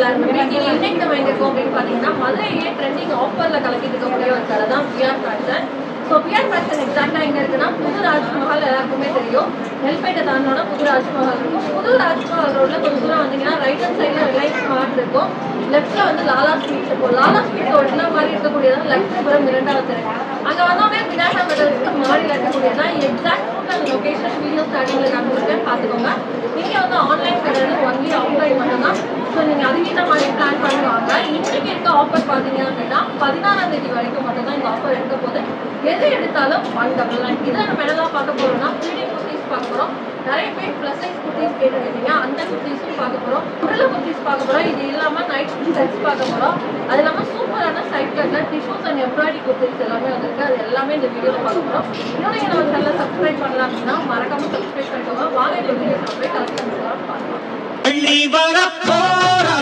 எல்லாருமே இன்னைக்கு நம்ம எங்க இருக்கோம் அப்படின்னு பாத்தீங்கன்னா மதுரையிலே ட்ரெண்டிங் ஆஃபர்ல கலக்கிட்டு இருக்கக்கூடிய ஒரு கடை தான் PR fashion so PR fashion எக்ஸாக்டா எங்க இருக்குன்னா புது ராஜ்மஹால் எல்லாருக்குமே தெரியும் நெல்பேட்டை தாண்டோட புது ராஜ்மஹால் இருக்கும் புது ராஜ்மஹால் ரோட்ல கொஞ்சம் தூரம் வந்தீங்கன்னா ரைட் ஹேண்ட் சைட்ல ரிலையன்ஸ் மார்ட் இருக்கும் லெஃப்ட்ல வந்து லாலா ஸ்வீட் இருக்கும் லாலா ஸ்வீட் ஒட்டின மாதிரி இருக்கக்கூடியது லட்சுமிபுரம் இரண்டாவது தெரு அங்க வந்தோடனே விநாயகா மெடல்ஸ்க்கு மாடியில் இருக்கக்கூடியதான் எக்ஸாக்ட் அந்த லொகேஷன் வீடியோ ஸ்டார்டிங்ல காமிச்சிருக்கேன் பார்த்துக்கோங்க நீங்க வந்து ஆன்லைன் கிடையாது ஒன்லி ஆஃப்லைன் மட்டும்தான் ஸோ நீங்க அதுக்கேற்ற மாதிரி பிளான் பண்ணுவாங்க இன்னைக்கு இருக்க ஆஃபர் பார்த்தீங்க அப்படின்னா பதினாறாம் தேதி வரைக்கும் மட்டும் தான் இந்த ஆஃபர் இருக்க போது எது எடுத்தாலும் ஒன் டபுள் நைன் இதை நம்ம என்னதான் பார்க்க போறோம்னா த்ரீ குர்த்திஸ் பார்க்க போறோம் நிறைய பேர் ப்ளஸ் சைஸ் குர்த்திஸ் கேட்டுருக்கீங்க அந்த குர்த்திஸும் பார்க்க போறோம் உருளை குர்த்திஸ் பார்க்க போறோம் இது இல்லாம நைட் செட்ஸ் பார்க்க போறோம் அது இல்லாம சூப்பரான சைட் கட்ல டிஷ்யூஸ் அண்ட் எம்ப்ராய்டரி குர்த்திஸ் எல்லாமே வந்திருக்கு அது எல்லாமே இந்த வீடியோல பார்க்க போறோம் இன்னொரு நம்ம சேனலை சப்ஸ்கிரைப் பண்ணலாம் அப்படின்னா மறக்காம சப்ஸ்கிரைப் பண்ணிக்கோங்க வாங்க இந்த வீடியோ போய் கலெக்ஷன்ஸ் எல்லாம் பார்க்கலாம் துள்ளி வரப்போரா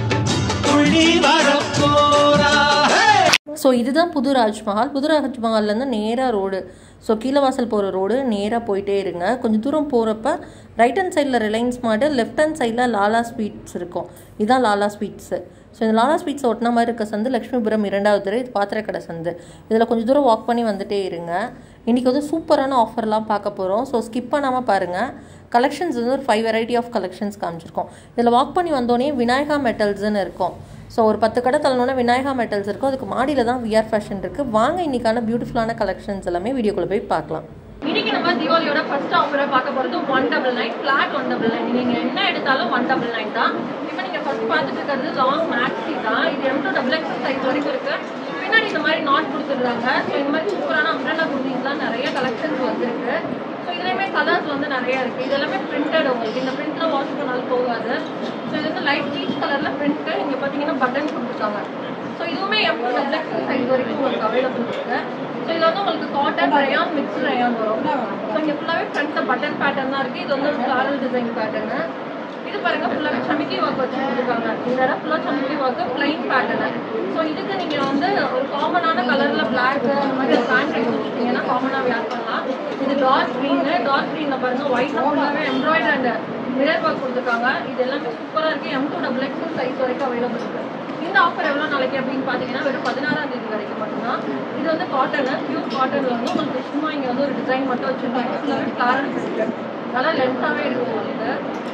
துள்ளி வரப்போரா ஹே! ஸோ இதுதான் புது ராஜ்மஹால் புது ராஜ்மஹால்லேருந்து நேராக ரோடு ஸோ கீழவாசல் போகிற ரோடு நேராக போயிட்டே இருங்க கொஞ்சம் தூரம் போகிறப்ப ரைட் ஹேண்ட் சைடில் ரிலையன்ஸ் மார்ட்டு லெஃப்ட் ஹேண்ட் சைடில் லாலா ஸ்வீட்ஸ் இருக்கும் இதுதான் லாலா ஸ்வீட்ஸு ஸோ இந்த லாலா ஸ்வீட்ஸ் ஒட்டின மாதிரி இருக்க சந்து லக்ஷ்மிபுரம் இரண்டாவது தெரு இது பாத்திர கடை சந்து இதில் கொஞ்சம் தூரம் வாக் பண்ணி வந்துட்டே இருங்க இன்றைக்கி வந்து சூப்பரான ஆஃபர்லாம் பார்க்க போகிறோம் ஸோ ஸ்கிப் பண்ணாமல் பாருங்கள் கலெக்ஷன்ஸ் வந்து ஒரு ஃபைவ் வெரைட்டி ஆஃப் கலெக்ஷன்ஸ் காமிச்சிருக்கோம் இதில் வாக் பண்ணி வந்தோடனே விநாயகா மெட்டல்ஸ்னு இருக்கும் ஸோ ஒரு பத்து கடை தள்ளனோட விநாயகா மெட்டல்ஸ் இருக்கும் அதுக்கு மாடியில் தான் விஆர் ஃபேஷன் இருக்குது வாங்க இன்னைக்கான பியூட்டிஃபுல்லான கலெக்ஷன்ஸ் எல்லாமே வீடியோக்குள்ளே போய் பார்க்கலாம் இன்னைக்கு நம்ம தீபாவளியோட ஃபர்ஸ்ட் ஆஃபரை பார்க்க போறது one double nine flat one double nine நீங்க என்ன எடுத்தாலும் ஒன் டபுள் நைன் தான் இப்போ நீங்க ஃபர்ஸ்ட் பார்த்துட்டு இருக்கிறது லாங் மேக்ஸி தான் இது M to double X size வரைக்கும் இருக்கு பின்னாடி இந்த மாதிரி நாட் கொடுத்துருக்காங்க ஸோ இந்த மாதிரி சூப்பரான அம்ரல்லா குர்த்திஸ்லாம் நிறைய கலெக்ஷன்ஸ் வந்திருக்கு ஸோ இதுலயுமே கலர்ஸ் வந்து நிறைய இருக்கு இது எல்லாமே பிரிண்டட் உங்களுக்கு இந்த பிரிண்ட்ல வாஷ் பண்ணாலும் போகாது ஸோ இது வந்து லைட் பீச் கலர்ல பிரிண்ட் இங்க பாத்தீங்கன்னா பட்டன் கொடுத்துருக்காங்க ஸோ இதுவுமே M to double X size வரைக்கும் உங்களுக்கு அவைலபிள் இருக்கு ஸோ இதுல வந்து உங்களுக்கு காட்டன் ரயான் மிக்ஸ் ரயான் வரும் ஸோ இங்க ஃபுல்லாவே ஃப்ரண்ட்ல பட்டன் பேட்டர்ன் தான் இருக்கு இது வந்து ஒரு ஃபிளாரல் டிசைன் பேட்டர்னு இது பாருங்க ஃபுல்லாவே சமிக்கி ஒர்க் வச்சு கொடுத்துருக்காங்க இந்த இடம் ஃபுல்லா சமிக்கி ஒர்க் பிளைன் பேட்டர்ன் ஸோ இதுக்கு நீங்க வந்து ஒரு காமனான கலர்ல பிளாக் அந்த மாதிரி பேண்ட் எடுத்து வச்சுட்டீங்கன்னா காமனா வேர் பண்ணலாம் இது டார்க் க்ரீன் டார்க் க்ரீன்ல பாருங்க ஒயிட் ஃபுல்லாவே எம்ப்ராய்டர் அண்ட் மிரர் ஒர்க் கொடுத்துருக்காங்க இது எல்லாமே சூப்பரா இருக்கு M to double X size வரைக்கும் அவைலபிள் இருக்கு இந்த ஆஃபர் எவ்வளோ நாளைக்கு அப்படின்னு பார்த்தீங்கன்னா வெறும் பதினாறாம் தேதி வரைக்கும் மட்டும்தான் இது வந்து காட்டன் பியூர் காட்டன்ல வந்து உங்களுக்கு சும்மா இங்கே வந்து ஒரு டிசைன் மட்டும் வச்சுருக்காங்க ஃபுல்லாகவே ஃப்ளாரல் பிரிண்ட் நல்லா லென்த்தாகவே இருக்கும் உங்களுக்கு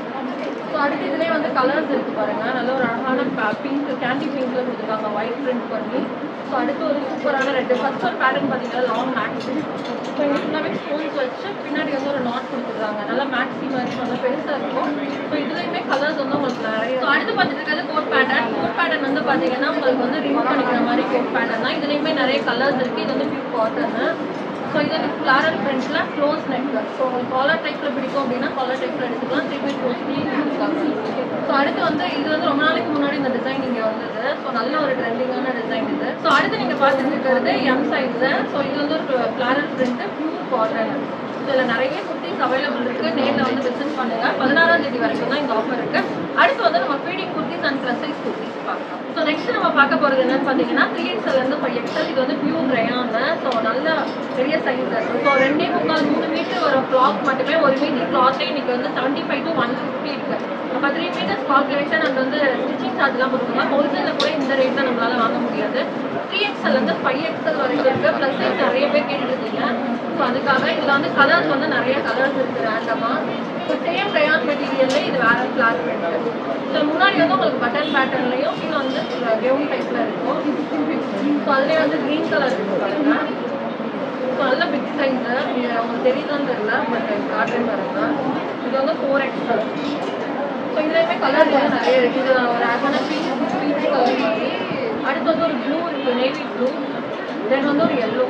ஸோ அடுத்து இதுலேயே வந்து கலர்ஸ் இருக்கு பாருங்க நல்ல ஒரு அழகான பிங்க் கேண்டி பிங்க்ல கொடுத்துருக்காங்க ஒயிட் பிரிண்ட் பண்ணி ஸோ அடுத்து ஒரு சூப்பரான ரெட்டு ஃபர்ஸ்ட் ஒரு பேட்டர்ன் பார்த்தீங்கன்னா லாங் மேக்ஸி ஸோ இங்கே ஃபுல்லாகவே ஸ்டோன்ஸ் வச்சு பின்னாடி வந்து ஒரு நாட் கொடுத்துருக்காங்க நல்லா மேக்ஸி மாதிரி நல்லா பெருசாக இருக்கும் ஸோ இதுலேயுமே கலர்ஸ் வந்து உங்களுக்கு நிறைய ஸோ அடுத்து பார்த்துட்டு இருக்கிறது கோட் பேட்டர்ன் கோட் பேட்டர்ன் வந்து பார்த்தீங்கன்னா உங்களுக்கு வந்து ரிமூவ் பண்ணிக்கிற மாதிரி கோட் பேட்டர்ன் தான் இதுலேயுமே நிறைய கலர்ஸ் இருக்குது இது வந்து பியூர் காட்டனு ஸோ இது வந்து ஃப்ளாரல் பிரிண்ட்ல க்ளோஸ் நெக் ஸோ உங்களுக்கு காலர் டைப்ல பிடிக்கும் அப்படின்னா காலர் டைப்ல எடுத்துக்கலாம் த்ரீ பை ஃபோர் ஸோ அடுத்து வந்து இது வந்து ரொம்ப நாளைக்கு முன்னாடி இந்த டிசைன் இங்கே வந்தது ஸோ நல்ல ஒரு ட்ரெண்டிங்கான டிசைன் இது ஸோ அடுத்து நீங்கள் பார்த்துட்டு இருக்கிறது எம் சைஸ் ஸோ இது வந்து ஒரு ஃப்ளாரல் பிரிண்ட் பியூர் காட்டன் இதில் நிறைய குர்த்திஸ் அவைலபிள் இருக்கு நேரில் வந்து விசிட் பண்ணுங்க பதினாறாம் தேதி வரைக்கும் தான் இந்த ஆஃபர் இருக்கு அடுத்து வந்து நம்ம feeding kurtis and plus size kurtis பார்க்கலாம் ஸோ நெக்ஸ்ட் நம்ம பார்க்க போகிறது என்னன்னு பார்த்தீங்கன்னா த்ரீ எக்ஸ்எல் இருந்து ஃபைவ் எக்ஸ்எல் இது வந்து பியூர் ரயான் ஸோ நல்ல பெரிய சைஸ் ஸோ ரெண்டே முக்கால் மூணு மீட்டர் ஒரு கிளாத் மட்டுமே ஒரு மீட்டர் கிளாத்தே இன்னைக்கு வந்து seventy five to one fifty இருக்கு அப்போ த்ரீ மீட்டர்ஸ் கால்குலேஷன் அண்ட் வந்து ஸ்டிச்சிங் சார்ஜ்லாம் கொடுக்குங்க ஹோல்சேலில் கூட இந்த ரேட்டில் நம்மளால வாங்க முடியாது த்ரீ எக்ஸ்எல் வந்து ஃபைவ் எக்ஸ்எல் வரைக்கும் இருக்கு ப்ளஸ் சைஸ் நிறைய பேர் கேட்டுட்டு இருக்கீங்க ஸோ அதுக்காக இதில் வந்து கலர்ஸ் வந்து நிறைய கலர்ஸ் இருக்கு ரேண்டமாக ஸோ சேம் ரயான் மெட்டீரியல்ல இது வேற கிளாஸ் இருக்கு ஸோ முன்னாடி வந்து உங்களுக்கு பட்டன் பேட்டர்ன்லையும் கீழே வந்து கெவுன் டைப்ல இருக்கும் ஸோ அதுலேயே வந்து க்ரீன் கலர் இருக்கு பாருங்க ஸோ நல்ல பிக் சைஸ் உங்களுக்கு தெரியுதான்னு தெரியல பட் காட்டுறேன் பாருங்க இது வந்து ஃபோர் எக்ஸ்எல் ஸோ இதுலேயுமே கலர் வந்து நிறைய இருக்கு இது ஒரு அழகான பீச் பீச் கலர் மாதிரி அடுத்து வந்து ஒரு ப்ளூ இருக்கு நேவி ப்ளூ தென் வந்து ஒரு எல்லோ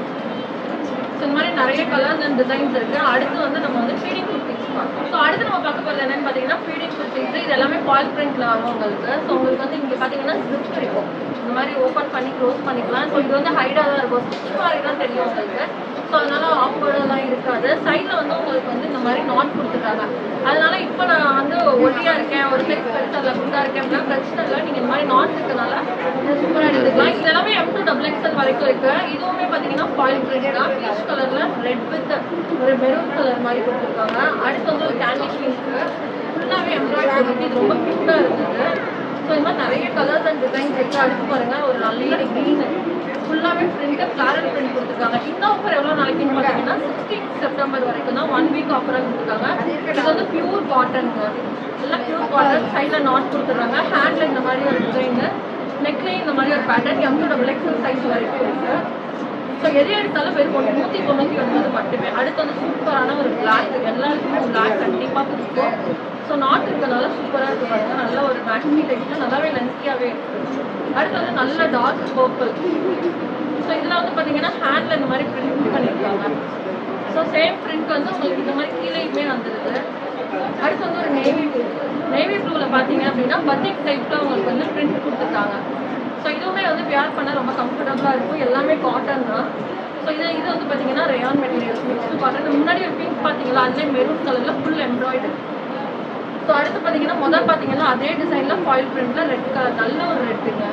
ஸோ இந்த மாதிரி நிறைய கலர்ஸ் அண்ட் டிசைன்ஸ் இருக்கு அடுத்து வந்து நம்ம வந்து ஃபீடிங் குர்த்திஸ் பார்க்கலாம் ஸோ அடுத்து நம்ம பார்க்க போகிறது என்னன்னு பார்த்தீங்கன்னா ஃபீடிங் குர்த்திஸ் இது எல்லாமே ஃபால் பிரிண்ட்ல வரும் உங்களுக்கு ஸோ உங்களுக்கு வந்து இங்கே பார்த்தீங்கன்னா ஸ்லிப் இருக்கும் இந்த மாதிரி ஓப்பன் பண்ணி க்ளோஸ் பண்ணிக்கலாம் ஸோ இது வந்து ஹைடாக தான் இருக்கும் ஸ்டிச் மாதிரி தான் தெரியும் உங்களுக்கு ஸோ அதனால ஆஃபர்டெல்லாம் இருக்காது சைடில் வந்து உங்களுக்கு வந்து இந்த மாதிரி நாட் கொடுத்துருக்காங்க அதனால இப்போ நான் வந்து ஒல்லியாக இருக்கேன் ஒரு சைஸ் பெருசாக குண்டா இருக்கேன் அப்படின்னா பிரச்சனை இல்லை நீங்கள் இந்த மாதிரி நாட் இருக்கனால சூப்பராக எடுத்துக்கலாம் இது எல்லாமே எம் டூ டபுள் எக்ஸ்எல் வரைக்கும் இருக்கு இதுவுமே பார்த்தீங்கன்னா ஃபாயில் பிரிண்ட் தான் பீச் கலர்ல ரெட் வித் ஒரு மெரூன் கலர் மாதிரி கொடுத்துருக்காங்க அடுத்து வந்து ஒரு கேண்டி பிங்க் ஃபுல்லாகவே எம்ப்ராய்டரி இது ரொம்ப கியூட்டாக இருந்தது ஸோ ஸோ இந்த மாதிரி நிறைய கலர்ஸ் அண்ட் டிசைன்ஸ் இருக்கு அடுத்து பாருங்க ஒரு நல்ல க்ரீன் ஃபுல்லாகவே பிரிண்ட் ஃபிளாரல் பிரிண்ட் கொடுத்துருக்காங்க இந்த ஆஃபர் எவ்வளோ நாளைக்குன்னு பார்த்தீங்கன்னா சிக்ஸ்டீன் செப்டம்பர் வரைக்கும் தான் ஒன் வீக் ஆஃபராக கொடுத்துருக்காங்க இது வந்து பியூர் காட்டனுங்க எல்லாம் பியூர் காட்டன் சைடில் நாட் கொடுத்துட்றாங்க ஹேண்டில் இந்த மாதிரி ஒரு டிசைனு நெக்லைன் இந்த மாதிரி ஒரு pattern M to double XL size வரைக்கும் இருக்கு ஸோ எது எடுத்தாலும் வெறும் ஒன்று நூற்றி தொண்ணூற்றி ஒன்பது மட்டுமே அடுத்து வந்து சூப்பரான ஒரு பிளாக் எல்லாருக்குமே பிளாக் கண்டிப்பாக இருக்கும் ஸோ நாட் இருக்கிறதுனால சூப்பராக இருக்கு பாருங்க நல்ல ஒரு மேக்ஸி டைப்ல நல்லாவே லென்த்தியாகவே இருக்கு அடுத்து வந்து நல்ல டார்க் பர்பிள் ஸோ இதில் வந்து பார்த்தீங்கன்னா ஹேண்டில் இந்த மாதிரி பிரிண்ட் பண்ணியிருக்காங்க ஸோ சேம் பிரிண்ட் வந்து உங்களுக்கு இந்த மாதிரி கீழேயுமே வந்துடுது அடுத்து வந்து ஒரு நேவி ப்ளூ நேவி ப்ளூவில் பார்த்தீங்க அப்படின்னா பத்திக் டைப்பில் உங்களுக்கு வந்து பிரிண்ட் கொடுத்துருக்காங்க ஸோ இதுவுமே வந்து வியர் பண்ண ரொம்ப கம்ஃபர்டபுளாக இருக்கும் எல்லாமே காட்டன் தான் ஸோ இது இது வந்து பார்த்தீங்கன்னா ரேயான் மெட்டீரியல்ஸ் மிக்ஸ்டு காட்டன் முன்னாடி ஒரு பிங்க் பார்த்தீங்களா அதுலேயே மெரூன் கலரில் ஃபுல் எம்ப்ராய்டரி ஸோ அடுத்து பார்த்தீங்கன்னா முதல் பார்த்தீங்கன்னா அதே டிசைனில் ஃபாயில் பிரிண்ட்ல ரெட் கலர் நல்ல ஒரு ரெட்டுங்க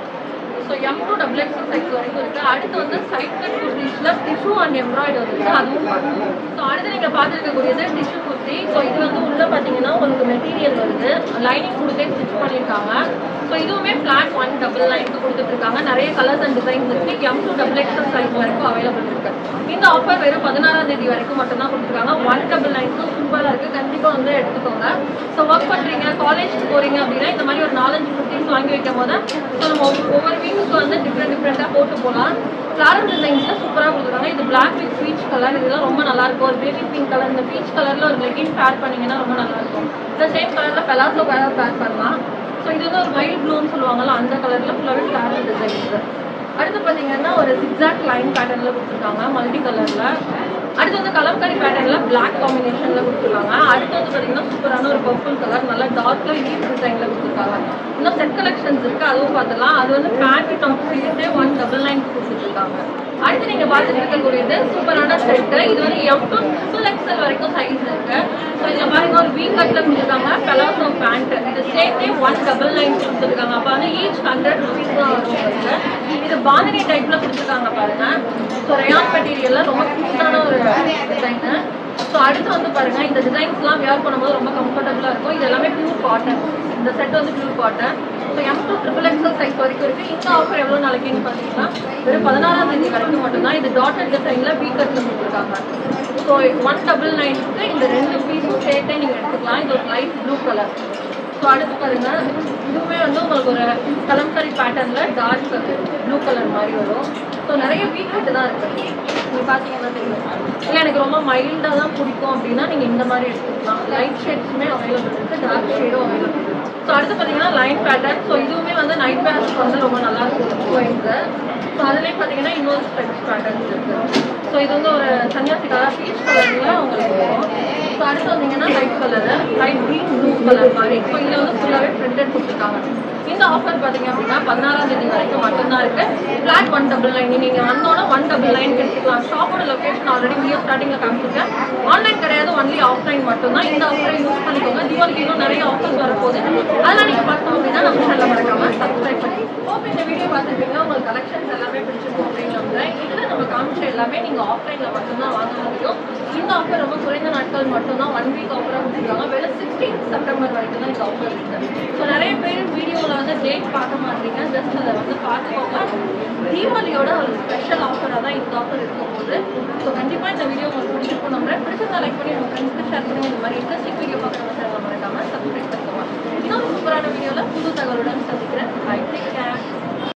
so M to double X size வரைக்கும் இருக்கு அடுத்து வந்து சைட் கட் குர்த்திஸ்ல டிஷ்யூ அண்ட் எம்ப்ராய்டரி இருக்கு அதுவும் ஸோ அடுத்து நீங்க பார்த்துருக்கக்கூடியது டிஷ்யூ குர்த்தி ஸோ இது வந்து உள்ள பார்த்தீங்கன்னா உங்களுக்கு மெட்டீரியல் வருது லைனிங் கொடுத்தே ஸ்டிச் பண்ணியிருக்காங்க ஸோ இதுவுமே ஃபிளாட் ஒன் டபுள் நைனுக்கு கொடுத்துட்டு இருக்காங்க நிறைய கலர்ஸ் அண்ட் டிசைன்ஸ் இருக்கு M to double X size வரைக்கும் அவைலபிள் இருக்கு இந்த ஆஃபர் வெறும் பதினாறாம் தேதி வரைக்கும் மட்டும் தான் கொடுத்துருக்காங்க ஒன் டபுள் நைனுக்கு சூப்பராக இருக்கு கண்டிப்பா வந்து எடுத்துக்கோங்க ஸோ ஒர்க் பண்றீங்க காலேஜ் போறீங்க அப்படின்னா இந்த மாதிரி ஒரு நாலஞ்சு குர்த்திஸ் வாங்கி வைக்கும் போது ஸோ நம்ம ஒவ்வொரு- ஒவ்வொரு வீக்குக்கு வந்து டிஃப்ரெண்ட் டிஃப்ரெண்ட்டாக போட்டு போகலாம் ஃப்ளாரல் டிசைன்ஸில் சூப்பராக கொடுத்துருக்காங்க இது பிளாக் வித் பீச் கலர் இதெல்லாம் ரொம்ப நல்லா இருக்கும் ஒரு பேபி பிங்க் கலர் இந்த பீச் கலரில் ஒரு லெகின் பேர் பண்ணீங்கன்னா ரொம்ப நல்லா இருக்கும் இந்த சேம் கலரில் பெலாசோ கலர் பேர் பண்ணலாம் ஸோ இது வந்து ஒரு மைல் ப்ளூன்னு சொல்லுவாங்கல்ல அந்த கலரில் ஃபுல்லாகவே ஃப்ளாரல் டிசைன்ஸ் அடுத்து பார்த்தீங்கன்னா ஒரு சிக்ஸாக் லைன் பேட்டர்னில் கொடுத்துருக்காங்க மல்டி கலரில் அடுத்து வந்து கலம்கரி பேட்டர்னில் பிளாக் காம்பினேஷனில் கொடுத்துருக்காங்க அடுத்து வந்து பார்த்தீங்கன்னா சூப்பரான ஒரு பர்பிள் கலர் நல்லா டார்க்கில் லீஃப் டிசைனில் கொடுத்துருக்காங்க இன்னும் செட் கலெக்ஷன்ஸ் இருக்குது அதுவும் பார்த்துலாம் அது வந்து பேண்ட் டாப் சேர்த்தே ஒன் டபுள் நைன் கொடுத்துருக்காங்க அடுத்து நீங்கள் பார்த்துட்டு இருக்கக்கூடியது சூப்பரான செட்டு இது வந்து எம் டு ட்ரிபிள் எக்ஸல் வரைக்கும் சைஸ் இருக்கு ஸோ இதில் பாருங்க ஒரு வீ கட்டில் கொடுத்துருக்காங்க பெலாசோ பேண்ட் இது சேர்த்தே ஒன் டபுள் நைன் கொடுத்துருக்காங்க அப்போ வந்து ஈச் ஹண்ட்ரட் ருபீஸ் தான் வரும் உங்களுக்கு இது பாந்தினி டைப்ல கொடுத்துருக்காங்க பாருங்க ஸோ ரயான் மெட்டீரியல்ல ரொம்ப கியூட்டான ஒரு டிசைனு ஸோ அடுத்து வந்து பாருங்க இந்த டிசைன்ஸ்லாம் வியர் பண்ணும்போது ரொம்ப கம்ஃபர்டபுளாக இருக்கும் இது எல்லாமே பியூர் காட்டன் இந்த செட் வந்து pure cotton so M to triple XL size வரைக்கும் இருக்கு இந்த ஆஃபர் எவ்வளோ நாளைக்குன்னு பார்த்தீங்கன்னா வெறும் பதினாறாம் தேதி வரைக்கும் மட்டும்தான் இது டாட்டர் டிசைனில் வீ கட்டில் கொடுத்துருக்காங்க ஸோ ஒன் டபுள் நைனுக்கு இந்த ரெண்டு பீஸும் சேர்த்தே நீங்கள் எடுத்துக்கலாம் இது ஒரு லைட் ப்ளூ கலர் ஸோ அடுத்து பாருங்க இதுவுமே வந்து உங்களுக்கு ஒரு கலம்கரி பேட்டர்ன்ல டார்க் ப்ளூ கலர் மாதிரி வரும் ஸோ நிறைய வீக்கெட்டு தான் இருக்கு நீங்கள் பார்த்தீங்கன்னா தெரியும் இல்லை எனக்கு ரொம்ப மைல்டாக தான் பிடிக்கும் அப்படின்னா நீங்கள் இந்த மாதிரி எடுத்துக்கலாம் லைட் ஷேட்ஸுமே அவைலபிள் இருக்கு டார்க் ஷேடும் அவைலபிள் இருக்கு ஸோ அடுத்து பார்த்தீங்கன்னா லைன் பேட்டர்ன் ஸோ இதுவுமே வந்து நைட் வேர்ஸ்க்கு வந்து ரொம்ப நல்லா இருக்கும் கோயின்ஸு ஸோ அதுலேயும் பார்த்தீங்கன்னா இன்னொரு ஸ்டெப்ஸ் பேட்டர்ன்ஸ் இருக்கு ஸோ இது வந்து ஒரு சன்னியாசி கலர் பீச் கலரில் உங்களுக்கு வரும் ஸோ அடுத்து வந்தீங்கன்னா light colour light green blue colour மாதிரி ஸோ இதில் வந்து ஃபுல்லாகவே பிரிண்டட் கொடுத்துருக்காங்க இந்த ஆஃபர் பார்த்தீங்க அப்படின்னா பதினாறாம் தேதி வரைக்கும் மட்டும்தான் இருக்கு ஃபிளாட் ஒன் டபுள் நைன் நீங்கள் வந்தோட ஒன் டபுள் நைன் எடுத்துக்கலாம் ஷாப்போட லொகேஷன் ஆல்ரெடி வீடியோ ஸ்டார்டிங்கில் காமிச்சிருக்கேன் ஆன்லைன் கிடையாது ஒன்லி ஆஃப்லைன் மட்டும்தான் இந்த ஆஃபரை யூஸ் பண்ணிக்கோங்க தீபாவளிக்கு இன்னும் நிறைய ஆஃபர்ஸ் வரப்போகுது அதெல்லாம் நீங்கள் பார்த்தோம் அப்படின்னா நம்ம சேனலில் மறக்காம சப்ஸ்கிரைப் பண்ணி ஹோப் இந்த வீடியோ பார்த்துருப்பீங்கன்னா உங்களுக்கு கலெக்ஷன்ஸ் எல்லாமே பிடிச்சிருக்கும் அப்படின்னு நம்புறேன் இதில் நம்ம காமிச்ச எல்லாமே நீங்கள் ஆஃப்லைனில் மட்டும்தான் வாங்க முடியும் இந்த ஆஃபர் ரொம்ப குறைந்த நாட்கள் மட்டும்தான் ஒன் வீக் ஆஃபராக கொடுத்துருக்காங்க வெறும் சிக்ஸ்டீன் செப்டம்பர் வரைக்கும் தான் இந்த ஆஃபர் இருக்கு ஸோ நிறைய பேர் வீடியோவில் வந்து டேட் பார்க்க மாட்டீங்க ஜஸ்ட் அதை வந்து பார்த்துக்கோங்க தீபாவளியோட ஒரு ஸ்பெஷல் ஆஃபராக தான் இந்த ஆஃபர் இருக்கும் போது ஸோ கண்டிப்பாக இந்த வீடியோ உங்களுக்கு பிடிச்சிருக்கும் நம்புறேன் பிடிச்சிருந்தா லைக் பண்ணி உங்கள் ஃப்ரெண்ட்ஸ்க்கு ஷேர் பண்ணி இந்த மாதிரி இன்ட்ரெஸ்டிங் வீடியோ பார்க்குறவங்க சேனல் மறக்காம சப்ஸ்கிரைப் பண்ணிக்கோங்க இன்னும் சூப்பரான வீடியோவில் புது